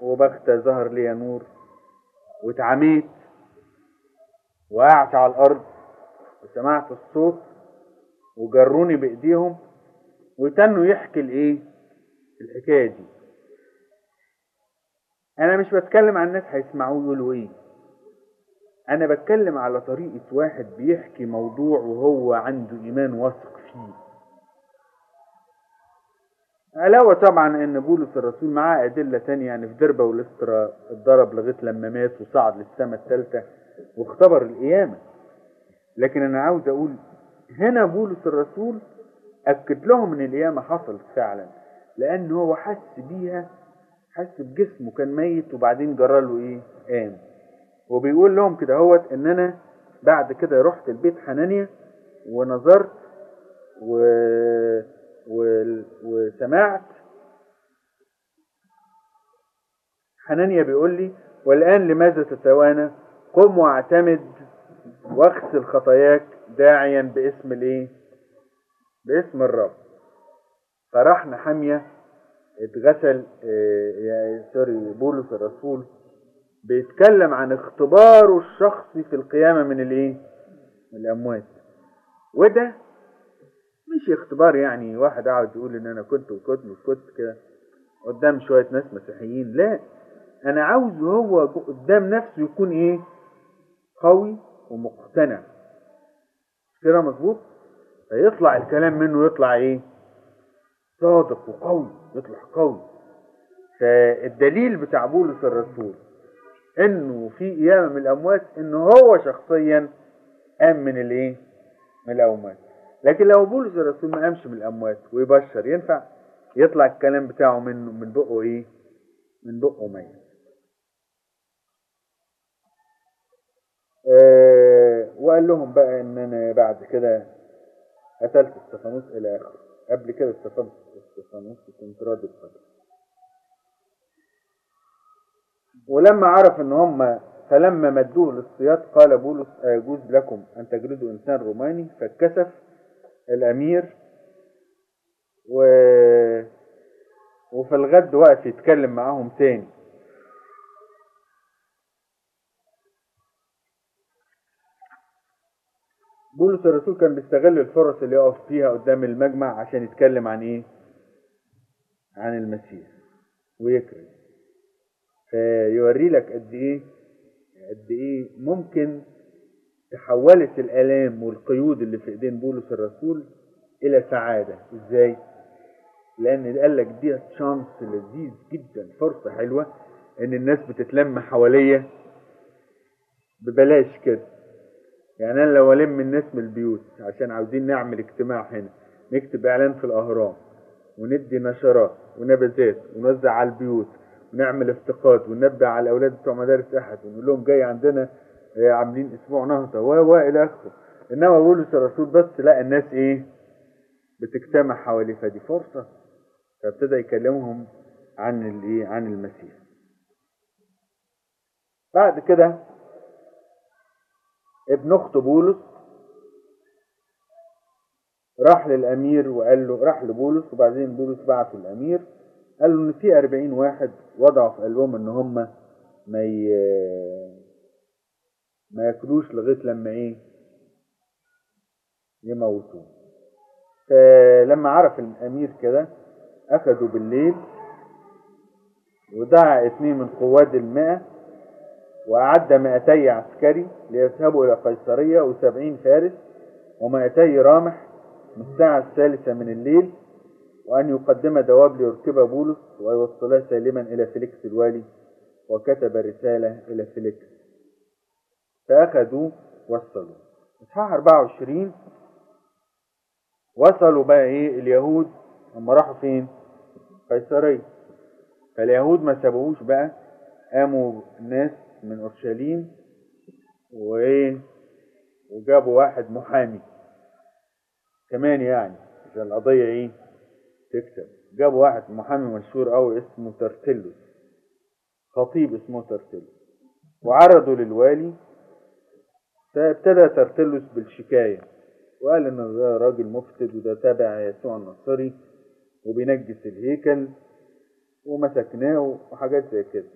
وبغتة ظهر لي نور واتعميت وقعت على الأرض وسمعت الصوت وجروني بإيديهم وتنوا يحكي الإيه الحكاية دي أنا مش بتكلم عن الناس هيسمعوه يقولوا إيه أنا بتكلم على طريقة واحد بيحكي موضوع وهو عنده إيمان واثق فيه علاوة طبعا ان بولس الرسول معاه ادلة تانية يعني في دربة والاسترا اتضرب لغاية لما مات وصعد للسماء الثالثة واختبر القيامة لكن انا عاوز اقول هنا بولس الرسول اكد لهم ان القيامة حصلت فعلا لان هو حس بيها حس بجسمه كان ميت وبعدين جرى له ايه قام وبيقول لهم كده هوت ان انا بعد كده رحت البيت حنانيا ونظرت و... و... وسمعت حنانيا بيقول لي والآن لماذا تتوانى قم واعتمد واغسل خطاياك داعيا باسم الايه باسم الرب فراح نحمية اتغسل اه يا سوري بولس الرسول بيتكلم عن اختباره الشخصي في القيامة من الايه من الاموات وده مش اختبار يعني واحد قاعد يقول ان انا كنت وكنت وكنت كده قدام شوية ناس مسيحيين لا انا عاوز هو قدام نفسه يكون ايه قوي ومقتنع كده مظبوط فيطلع الكلام منه يطلع ايه صادق وقوي يطلع قوي فالدليل بتاع بولس الرسول انه في قيامة من الاموات انه هو شخصيا قام من الايه من الاموات لكن لو بولس الرسول ما قامش من الاموات ويبشر ينفع يطلع الكلام بتاعه منه من بقه ايه من بقه ميت أه وقال لهم بقى ان انا بعد كده قتلت استفانوس الى اخره قبل كده استفانوس استفانوس كنت راضي بقدر ولما عرف ان هم فلما مدوه للصياد قال بولس أيجوز لكم أن تجلدوا إنسان روماني فاتكسف الأمير و... وفي الغد وقف يتكلم معاهم تاني بولس الرسول كان بيستغل الفرص اللي يقف فيها قدام المجمع عشان يتكلم عن ايه عن المسيح ويكرم فيوري لك قد ايه قد ايه ممكن تحولت الالام والقيود اللي في ايدين بولس الرسول الى سعاده ازاي لان قال لك دي شانس لذيذ جدا فرصه حلوه ان الناس بتتلم حواليا ببلاش كده يعني انا لو الم الناس من البيوت عشان عاوزين نعمل اجتماع هنا نكتب اعلان في الاهرام وندي نشرات ونبذات ونوزع على البيوت ونعمل افتقاد وننبه على الاولاد بتوع مدارس احد ونقول لهم جاي عندنا عاملين اسبوع نهضه و و الى اخره انما بولس الرسول بس لقى الناس ايه بتجتمع حواليه فدي فرصه فابتدى يكلمهم عن الايه عن المسيح بعد كده ابن اخت بولس راح للامير وقال له راح لبولس وبعدين بولس بعت الامير قال له ان في 40 واحد وضعوا في قلبهم ان هم ما ي... ما ياكلوش لغايه لما ايه يموتوه فلما عرف الامير كده اخذوا بالليل ودعا اثنين من قواد المئة وأعد مائتي عسكري ليذهبوا إلى قيصرية وسبعين فارس ومائتي رامح من الساعة الثالثة من الليل وأن يقدم دواب ليركب بولس ويوصلها سالما إلى فيليكس الوالي وكتب رسالة إلى فيليكس فأخذوا وصلوا إصحاح 24 وصلوا بقى إيه اليهود هم راحوا فين؟ قيصرية فاليهود ما سابوهوش بقى قاموا ناس من اورشليم وايه وجابوا واحد محامي كمان يعني عشان القضيه ايه تكسب جابوا واحد محامي مشهور قوي اسمه ترتلس خطيب اسمه ترتلس وعرضوا للوالي فابتدى ترتلس بالشكايه وقال ان ده راجل مفسد وده تابع يسوع النصري وبينجس الهيكل ومسكناه وحاجات زي كده